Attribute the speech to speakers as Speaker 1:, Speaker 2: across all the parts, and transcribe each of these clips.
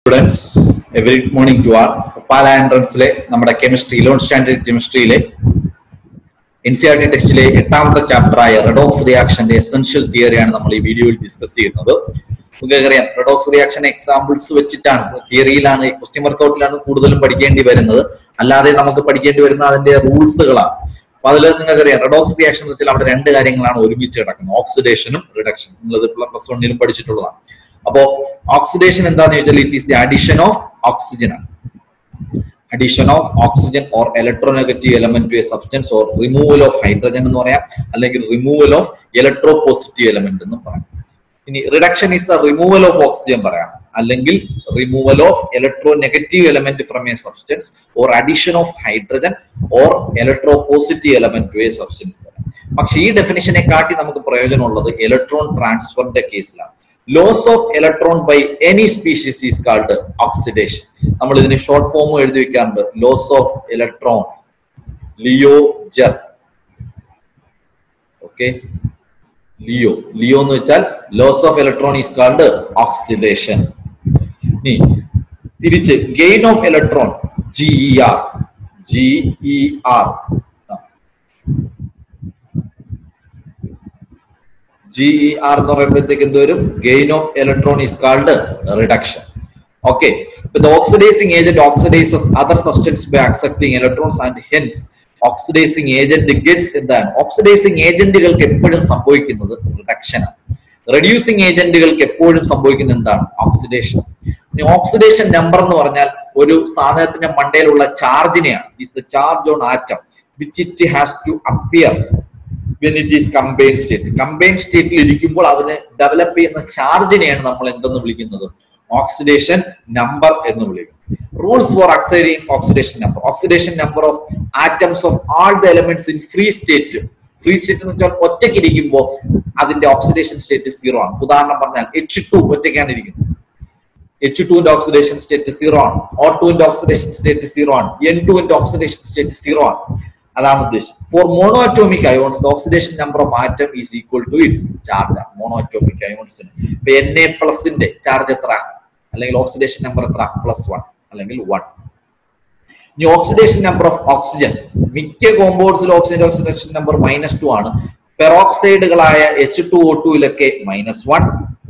Speaker 1: Students every morning to our Pala എൻട്രൻസിലെ നമ്മുടെ chemistry eleven standard കെമിസ്ട്രിയിലെ എൻ സി ആർ ടി ടെസ്റ്റിലെ എട്ടാമത്തെ ചാപ്റ്ററായ റെഡോക്സ് റിയാക്ഷന്റെ എസെൻഷ്യൽ തിയറിയാണ് നമ്മൾ ഈ വീഡിയോയിൽ ഡിസ്കസ് ചെയ്യുന്നത് നിങ്ങൾക്കറിയാം റെഡോക്സ് റിയാക്ഷൻ എക്സാമ്പിൾസ് വെച്ചിട്ടാണ് തിയറിയിലാണ് ക്വസ്റ്റ്യൻ വർക്കൗട്ടിലാണ് കൂടുതലും പഠിക്കേണ്ടി വരുന്നത് അല്ലാതെ നമുക്ക് പഠിക്കേണ്ടി വരുന്ന അതിന്റെ റൂൾസുകളാണ് അപ്പൊ അതിൽ നിങ്ങൾക്കറിയാം റെഡോക്സ് റിയാക്ഷൻ എന്ന് വെച്ചാൽ അവിടെ രണ്ട് കാര്യങ്ങളാണ് ഒരുമിച്ച് കിടക്കുന്നത് ഓക്സിഡേഷനും റിഡക്ഷനും നിങ്ങളിത് പ്ലസ് വണ്ണിലും പഠിച്ചിട്ടുള്ളതാണ് അപ്പോ ഓക്സിഡേഷൻ എന്താന്ന് ചോദിച്ചാൽ it is the addition of oxygen ആണ് addition of oxygen or electronegative element to a substance or removal of hydrogen എന്ന് പറയാം അല്ലെങ്കിൽ removal of electropositive element എന്നും പറയാം ഇനി reduction is the removal of oxygen പറയാം അല്ലെങ്കിൽ removal of electronegative element from a substance or addition of hydrogen or electropositive element to a substance തരാം പക്ഷെ ഈ ഡെഫിനിഷനെ കാട്ടി നമുക്ക് പ്രയോജനമുള്ളത് ഇലക്ട്രോൺ ട്രാൻസ്ഫറിന്റെ കേസിലാണ് loss of electron by any species is called oxidation നമ്മൾ ഇതിന് ഷോർട്ട് ഫോം എഴുതി വെക്കാറുണ്ട് ലോസ് ഓഫ് ഇലക്ട്രോൺ ലിയോ ജർ ഓക്കെ ലിയോ ലിയോ എന്ന് വെച്ചാൽ loss of electron is called oxidation ഇനി തിരിച്ച് gain of electron G E R G E R G E R എന്ന് പറയുമ്പോഴത്തേക്ക് എന്ത് വരും gain of electron is called reduction okay the oxidizing agent oxidizes other substance by accepting electrons and hence oxidising agent gets എന്താണ് oxidising ഏജന്റുകൾക്ക് എപ്പോഴും സംഭവിക്കുന്നത് reduction ആണ് reducing ഏജന്റുകൾക്ക് എപ്പോഴും സംഭവിക്കുന്നത് എന്താണ് ഓക്സിഡേഷൻ ഇനി ഓക്സിഡേഷൻ നമ്പർ എന്ന് പറഞ്ഞാൽ ഒരു സാധനത്തിന്റെ മണ്ടയിലുള്ള ചാർജിനെയാണ് is the charge on atom which it has to appear when it is combine state combine സ്റ്റേറ്റിൽ ഇരിക്കുമ്പോൾ അതിന് ഡെവലപ്പ് ചെയ്യുന്ന ചാർജിനെയാണ് നമ്മൾ എന്തെന്ന് വിളിക്കുന്നത് ഓക്സിഡേഷൻ നമ്പർ എന്ന് വിളിക്കും rules for oxidising oxidation number oxidation number of atoms of all the elements in free state free state എന്ന് വെച്ചാൽ ഒറ്റയ്ക്ക് ഇരിക്കുമ്പോൾ അതിന്റെ ഓക്സിഡേഷൻ സ്റ്റേറ്റ് സീറോ ആണ് ഉദാഹരണം പറഞ്ഞാൽ എച്ച് ടു ഒറ്റയ്ക്കാണ് ഇരിക്കുന്നത് എച്ച് ടുവിന്റെ ഓക്സിഡേഷൻ സ്റ്റേറ്റ് സീറോ ആണ് ഓ ടുവിന്റെ ഓക്സിഡേഷൻ സ്റ്റേറ്റ് സീറോ ആണ് എൻ ടുവിന്റെ ഓക്സിഡേഷൻ സ്റ്റേറ്റ് സീറോ ആണ് അതാണ് ഉദ്ദേശം for monoatomic ions oxidation number of atom is equal to its charge monoatomic അയോൺസിന് ഇപ്പൊ എൻ എ പ്ലസിന്റെ ചാർജ് എത്ര അല്ലെങ്കിൽ ഓക്സിഡേഷൻ നമ്പർ എത്ര പ്ലസ് വൺ അല്ലെങ്കിൽ വൺ ഇനി ഓക്സിഡേഷൻ നമ്പർ ഓഫ് ഓക്സിജൻ മിക്ക കോമ്പൗണ്ട്സിലും oxygen oxidation number minus two ആണ് പെറോക്സൈഡുകളായ എച്ച് ടു ഒ ടുയിലൊക്കെ മൈനസ് വൺ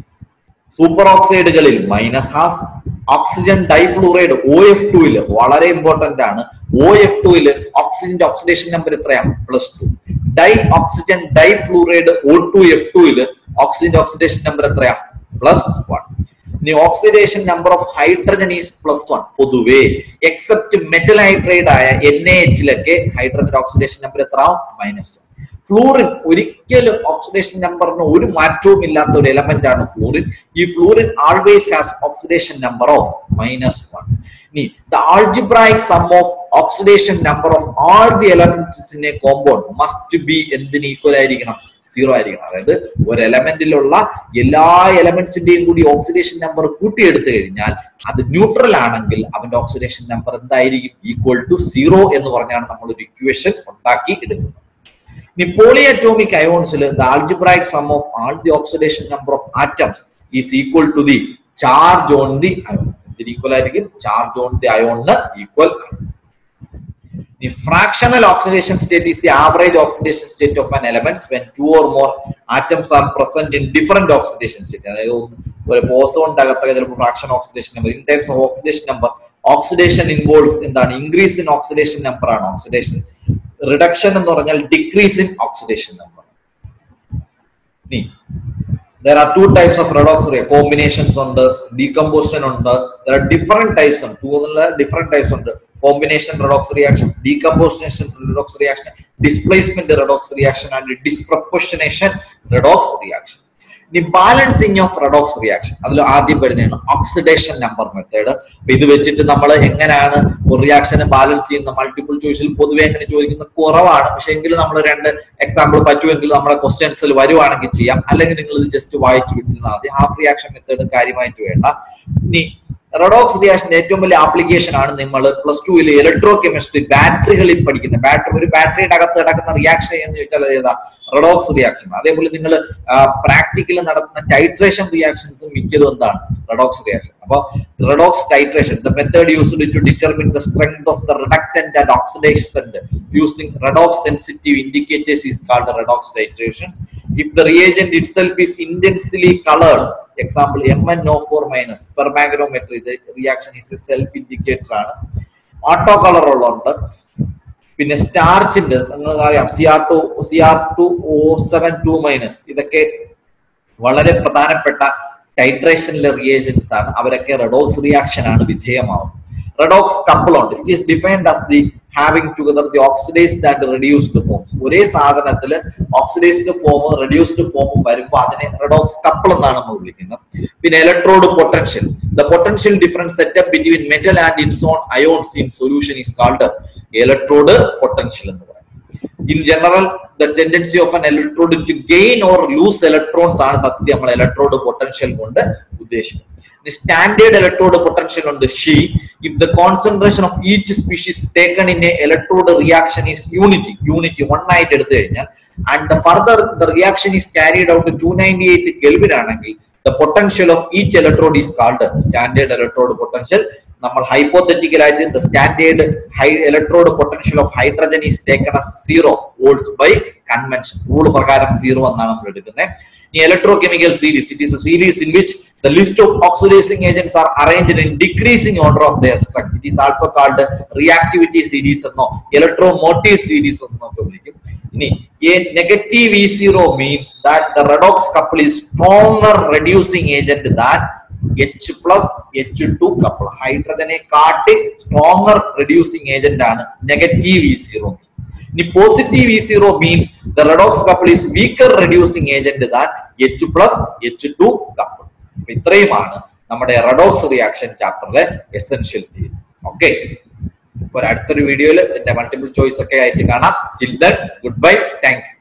Speaker 1: സൂപ്പർ ഓക്സൈഡുകളിൽ minus half oxygen difluoride O F ടുയില് വളരെ ഇമ്പോർട്ടന്റ് ആണ് ഒ എഫ് ടുയില് ഓക്സിജന്റെ ഓക്സിഡേഷൻ നമ്പർ എത്രയാണ് plus two dioxygen difluoride O two F ടുയില് ഓക്സിജന്റെ ഓക്സിഡേഷൻ നമ്പർ എത്രയാ പ്ലസ് വൺ ഇനി oxidation number of hydrogen is plus one പൊതുവേ എക്സെപ്റ്റ് മെറ്റൽ ഹൈഡ്രൈഡ് ആയ എൻ എ എച്ചിലൊക്കെ ഹൈഡ്രജൻ ഓക്സിഡേഷൻ നമ്പർ എത്ര മൈനസ് വൺ ഫ്ലൂറിൻ ഒരിക്കലും ഓക്സിഡേഷൻ നമ്പറിന് ഒരു മാറ്റവും ഇല്ലാത്ത ഒരു എലമെന്റ് ആണ് ഫ്ലൂറിൻ ഈ fluorine always has oxidation number of minus one ഇനി the algebraic sum of oxidation number of all the elements in a compound must be എന്തിന് ഈക്വൽ ആയിരിക്കണം സീറോ ആയിരിക്കണം അതായത് ഒരു എലമെന്റിലുള്ള എല്ലാ എലമെന്റ്സിന്റെയും കൂടി ഓക്സിഡേഷൻ നമ്പർ കൂട്ടിയെടുത്തു കഴിഞ്ഞാൽ അത് ന്യൂട്രൽ ആണെങ്കിൽ അവന്റെ ഓക്സിഡേഷൻ നമ്പർ എന്തായിരിക്കും ഈക്വൽ ടു സീറോ എന്ന് പറഞ്ഞാണ് നമ്മൾ ഒരു ഇക്വേഷൻ ഉണ്ടാക്കി എടുക്കുന്നത് ഇനി പോളി അറ്റോമിക് അയോൺസിൽ the algebraic sum of all the oxidation number of atoms is equal to the charge on the ion ഇതിന് ഈക്വൽ ആയിരിക്കും ചാർജ് ഓൺ ദി അയോണിന് equal The fractional oxidation state is the average oxidation state of an element when two or more atoms are present in different oxidation state. അതായത് ഒരു ബോസോണിന്റെ അകത്തൊക്കെ ചിലപ്പോൾ fraction oxidation number in times of oxidation number oxidation involves എന്താണ് increase in oxidation number ആണ് oxidation reduction എന്ന് പറഞ്ഞാൽ decrease in oxidation number ഇനി there are two types of redox reaction combinations ഉണ്ട് decomposition ഉണ്ട് there are different types ഉണ്ട് two എന്നുള്ള different types ഉണ്ട് combination redox reaction decomposition redox reaction displacement redox reaction and disproportionation redox reaction ഇനി balancing of redox reaction അതിൽ ആദ്യം വരുന്നതാണ് oxidation number method അപ്പൊ ഇത് വെച്ചിട്ട് നമ്മൾ എങ്ങനെയാണ് ഒരു റിയാക്ഷനെ ബാലൻസ് ചെയ്യുന്ന മൾട്ടിപ്പിൾ ചോയ്സിൽ പൊതുവെ എങ്ങനെ ചോദിക്കുന്നത് കുറവാണ് പക്ഷെ എങ്കിലും നമ്മൾ രണ്ട് എക്സാമ്പിൾ പറ്റുമെങ്കിൽ നമ്മുടെ ക്വസ്റ്റ്യൻസിൽ വരുവാണെങ്കിൽ ചെയ്യാം അല്ലെങ്കിൽ നിങ്ങൾ ഇത് ജസ്റ്റ് വായിച്ചു വിട്ടിരുന്നാൽ മതി ഹാഫ് റിയാക്ഷൻ മെത്തേഡ് കാര്യമായിട്ട് വേണ്ട ഇനി റെഡോക്സ് റിയാക്ഷൻ ഏറ്റവും വലിയ ആപ്ലിക്കേഷൻ ആണ് നമ്മൾ പ്ലസ് ടുവിൽ ഇലക്ട്രോ കെമിസ്ട്രി ബാറ്ററികളിൽ പഠിക്കുന്ന ബാറ്ററി ഒരു ബാറ്ററിയുടെ അകത്ത് കിടക്കുന്ന റിയാക്ഷൻ എന്ന് ചോദിച്ചാൽ അത് ഏതാ റെഡോക്സ് റിയാക്ഷൻ അതേപോലെ നിങ്ങൾ പ്രാക്ടിക്കൽ നടത്തുന്ന ടൈട്രേഷൻ റിയാക്ഷൻസും മിക്കതും എന്താണ് റെഡോക്സ് റിയാക്ഷൻ അപ്പോൾ redox titration the method used to determine the strength of the reductant and oxidation using redox sensitive indicators is called redox titrations if the reagent itself is intensely coloured example M N O four minus permanganometry ഇത് reaction is a self indicator ആണ് auto colour ഉള്ളുണ്ട് പിന്നെ സ്റ്റാർച്ചിന്റെ നിങ്ങൾക്ക് അറിയാം C R two C R two O seven two minus ഇതൊക്കെ വളരെ പ്രധാനപ്പെട്ട ടൈട്രേഷനിലെ റിയേജൻസ് ആണ് അവരൊക്കെ റെഡോക്സ് റിയാക്ഷൻ ആണ് വിധേയമാവുന്നത് റെഡോക്സ് കപ്പിൾ ഉണ്ട് it is defined as the having together the oxidised and reduced forms ഒരേ സാധനത്തിൽ ഓക്സിഡൈസ്ഡ് ഫോമും റെഡ്യൂസ്ഡ് ഫോമും വരുമ്പോൾ അതിനെ റെഡോക്സ് കപ്പിൾ എന്നാണ് നമ്മൾ വിളിക്കുന്നത് പിന്നെ electrode potential the potential difference set up between metal and its own ions in solution is called electrode potential എന്ന് പറയും in general the tendency of an electrode to gain or lose electrons ആണ് സത്യം നമ്മൾ electrode potential കൊണ്ട് ഉദ്ദേശിക്കുന്നത് standard electrode potential ഉണ്ട് she if the concentration of each species taken in a electrode reaction is unity unity one ആയിട്ട് എടുത്തു കഴിഞ്ഞാൽ and the further the reaction is carried out two ninety eight kelvin ആണെങ്കിൽ the potential of each electrode is called standard electrode potential നമ്മൾ hypothetical ആയിട്ട് the standard high electrode potential of hydrogen is taken as zero volts by convention rule പ്രകാരം zero എന്നാണ് നമ്മൾ എടുക്കുന്നത് ഈ electrochemical series it is a series in which the list of oxidizing agents are arranged in decreasing order of their strength. It is also called reactivity series എന്നോ electromotive series എന്നോ ഒക്കെ വിളിക്കും ഇനി a negative E0 means that the redox couple is stronger reducing agent than H plus H2 couple. ഹൈഡ്രജനെ കാട്ടി stronger reducing agent ആണ് negative E zero ഇനി positive E zero means the redox couple is weaker reducing agent than H plus H two couple അപ്പൊ ഇത്രയുമാണ് നമ്മുടെ redox reaction ചാപ്റ്ററിലെ essential theory okay അപ്പോൾ അടുത്തൊരു വീഡിയോയിൽ ഇതിന്റെ മൾട്ടിപ്പിൾ ചോയ്സ് ഒക്കെ ആയിട്ട് കാണാം chill then goodbye thank U